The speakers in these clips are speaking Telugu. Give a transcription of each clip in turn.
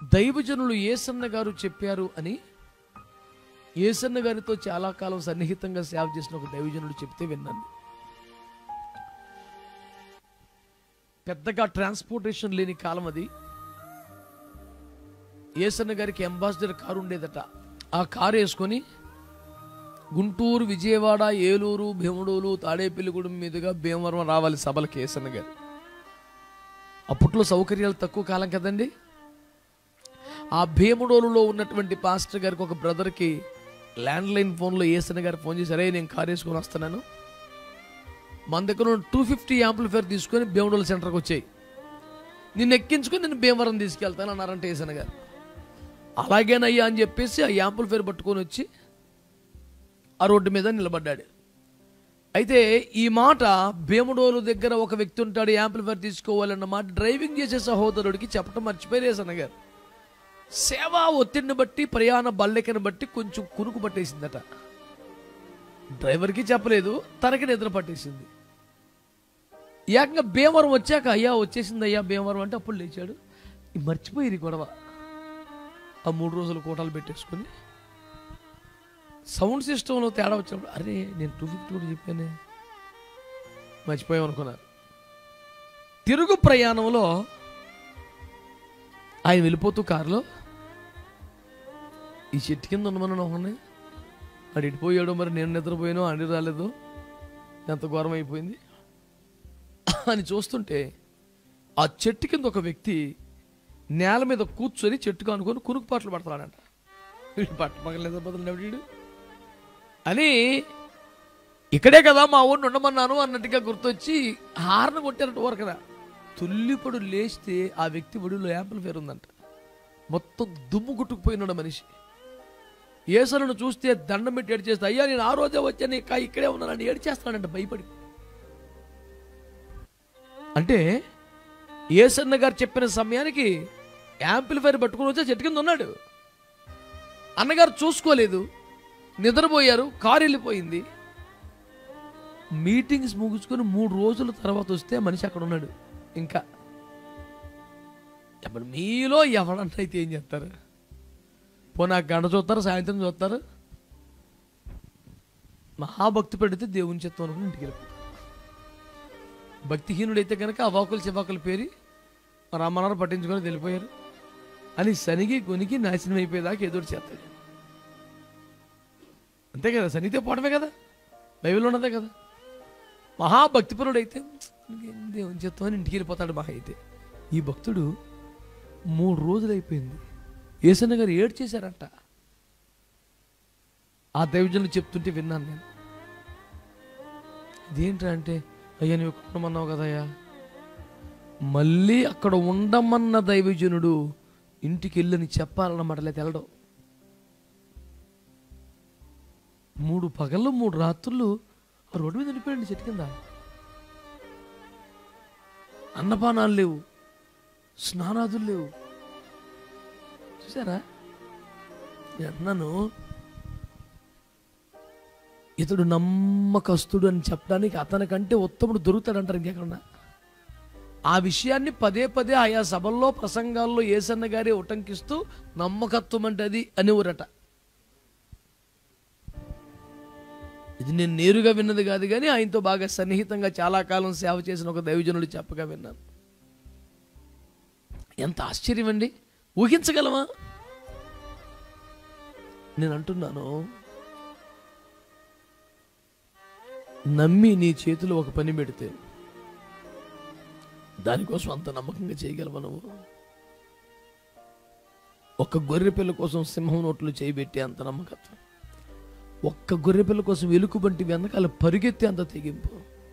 దైవజనులు ఏసన్న గారు చెప్పారు అని ఏసన్న గారితో చాలా కాలం సన్నిహితంగా సేవ చేసిన ఒక దైవజనుడు చెప్తే విన్నాను పెద్దగా ట్రాన్స్పోర్టేషన్ లేని కాలం అది ఏసన్న గారికి అంబాసిడర్ కారు ఉండేదట ఆ కారు వేసుకొని గుంటూరు విజయవాడ ఏలూరు భీముడోలు తాడేపల్లిగూడెం మీదుగా భీమవరం రావాలి సభలకి ఏసన్న గారు అప్పట్లో సౌకర్యాలు తక్కువ కాలం కదండి ఆ భీముడోలులో ఉన్నటువంటి పాస్టర్ గారికి ఒక బ్రదర్కి ల్యాండ్ లైన్ ఫోన్లో ఏసన్న గారు ఫోన్ చేసి అరే నేను కారు వేసుకొని వస్తున్నాను మన దగ్గర టూ ఫిఫ్టీ యాంప్లిఫైర్ తీసుకొని భీముడోలు సెంటర్కి వచ్చాయి నిన్ను ఎక్కించుకొని నేను భీమవరం తీసుకెళ్తాను అన్నారంటే ఏసన్న గారు అలాగేనయ్యా అని చెప్పేసి ఆ యాంప్లిఫైర్ పట్టుకొని వచ్చి ఆ రోడ్డు మీద నిలబడ్డాడు అయితే ఈ మాట భీముడోలు దగ్గర ఒక వ్యక్తి ఉంటాడు యాంప్లిఫైర్ తీసుకోవాలన్న మాట డ్రైవింగ్ చేసే సహోదరుడికి చెప్పడం మర్చిపోయారు ఏసన్న గారు సేవా ఒత్తిడిని బట్టి ప్రయాణ బల్లెకని బట్టి కొంచెం కునుకు పట్టేసిందట డ్రైవర్కి చెప్పలేదు తనకి నిద్ర పట్టేసింది ఏకంగా భీమవరం వచ్చాక అయ్యా వచ్చేసింది అయ్యా భీమవరం అంటే అప్పుడు లేచాడు ఈ మర్చిపోయి ఈ గొడవ ఆ మూడు రోజులు కోటాలు పెట్టేసుకుని సౌండ్ సిస్టంలో తేడా వచ్చినప్పుడు అరే నేను టూ ఫిఫ్టీ కూడా చెప్పానే మర్చిపోయాం అనుకున్నారు తిరుగు ప్రయాణంలో ఆయన వెళ్ళిపోతూ కారులో ఈ చెట్టు కింద ఉండమని ఒకనే ఆడు ఇటుపోయాడు మరి నేను నిద్రపోయాను అండి రాలేదు ఎంత ఘోరం అయిపోయింది అని చూస్తుంటే ఆ చెట్టు కింద ఒక వ్యక్తి నేల మీద కూర్చొని చెట్టుకు అనుకొని కురుకు పాటలు పడతాడంట వీడు పట్ట పగల నిద్రపోతున్న వీడు అని ఇక్కడే కదా మా ఊరిని ఉండమన్నాను అన్నట్టుగా గుర్తొచ్చి హార్న్ కొట్టారంట ఊరకన తుల్లిపడు లేస్తే ఆ వ్యక్తి ఒడిలో యాంప్లిఫైర్ ఉందంట మొత్తం దుమ్ము గుట్టుకుపోయినాడు మనిషి ఏసలను చూస్తే దండం పెట్టి ఏడ్చేస్తే అయ్యా నేను ఆ రోజే వచ్చాను ఇంకా ఇక్కడే ఉన్నానని ఏడ్చేస్తానంట భయపడి అంటే ఏసన్న గారు చెప్పిన సమయానికి యాంప్లిఫైర్ పట్టుకుని వచ్చి చెట్టు కింద ఉన్నాడు అన్నగారు చూసుకోలేదు నిద్రపోయారు కారు వెళ్ళిపోయింది మీటింగ్స్ ముగించుకొని మూడు రోజుల తర్వాత వస్తే మనిషి అక్కడ ఉన్నాడు ఇంకా ఇప్పుడు మీలో ఎవడంటే అయితే ఏం చేస్తారు పోనీ ఆ గంట చూస్తారు సాయంత్రం చూస్తారు మహాభక్తి పెడితే దేవుని చిత్తం అనుకుని ఇంటికి వెళ్ళిపోతారు భక్తిహీనుడైతే కనుక అవాకులు చివాకులు పేరి మరి అమ్మనారు పట్టించుకొని వెళ్ళిపోయారు అని సనిగి కొనికి నాశనం అయిపోయేదాకా ఎదురు చేస్తాడు అంతే కదా సనిగితే పోవడమే కదా బైబిల్ ఉన్నదే కదా మహాభక్తిపరుడైతే "ఇంకేం దేవుని చిత్తం అని ఇంటికి వెళ్ళిపోతాడు మహా అయితే ఈ భక్తుడు మూడు రోజులు అయిపోయింది ఏసన్న గారు ఏడు చేశారంట ఆ దైవజనులు చెప్తుంటే విన్నాను నేను ఇదేంట్రా అంటే అయ్యా నువ్వు ఇక్కడ ఉండమన్నావు కదయ్యా మళ్ళీ అక్కడ ఉండమన్న దైవజనుడు ఇంటికి వెళ్ళని చెప్పాలన్నమాట లేదా తెలడం మూడు పగళ్ళు మూడు రాత్రులు ఆ రోడ్డు మీద ఉండిపోయండి చెట్టు కింద అన్నపానాలు లేవు స్నానాదులు లేవు చూసారా నేను అన్నాను ఇతడు నమ్మకస్తుడు అని చెప్పడానికి అతనికంటే ఉత్తముడు దొరుకుతాడంటారు ఇంకెక్కడన్నా ఆ విషయాన్ని పదే పదే ఆయా సభల్లో ప్రసంగాల్లో ఏసన్న గారే ఉటంకిస్తూ నమ్మకత్వం అంటే అది అనేవారట ఇది నేను నేరుగా విన్నది కాదు కానీ ఆయనతో బాగా సన్నిహితంగా చాలా కాలం సేవ చేసిన ఒక దైవజనుడు చెప్పగా విన్నాను ఎంత ఆశ్చర్యం అండి ఊహించగలమా నేను అంటున్నాను నమ్మి నీ చేతిలో ఒక పని పెడితే దానికోసం అంత నమ్మకంగా చేయగలవా నువ్వు ఒక్క గొర్రె పిల్ల కోసం సింహం నోట్లు చేయబెట్టే అంత నమ్మకత్వం ఒక్క గొర్రె పిల్ల కోసం ఎలుకబంటి వెనకాల పరిగెత్తే అంత తెగింపు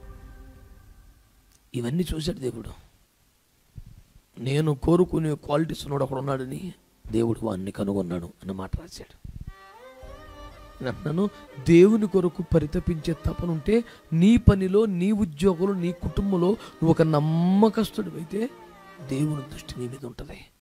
ఇవన్నీ చూశాడు దేవుడు నేను కోరుకునే క్వాలిటీస్ ఉన్నాడు అక్కడ ఉన్నాడని దేవుడు వాడిని కనుగొన్నాడు అన్న మాట రాశాడు నేను అంటున్నాను దేవుని కొరకు పరితపించే తపనుంటే నీ పనిలో నీ ఉద్యోగంలో నీ కుటుంబంలో నువ్వు ఒక నమ్మకస్తుడు అయితే దేవుని దృష్టి నీ మీద ఉంటుంది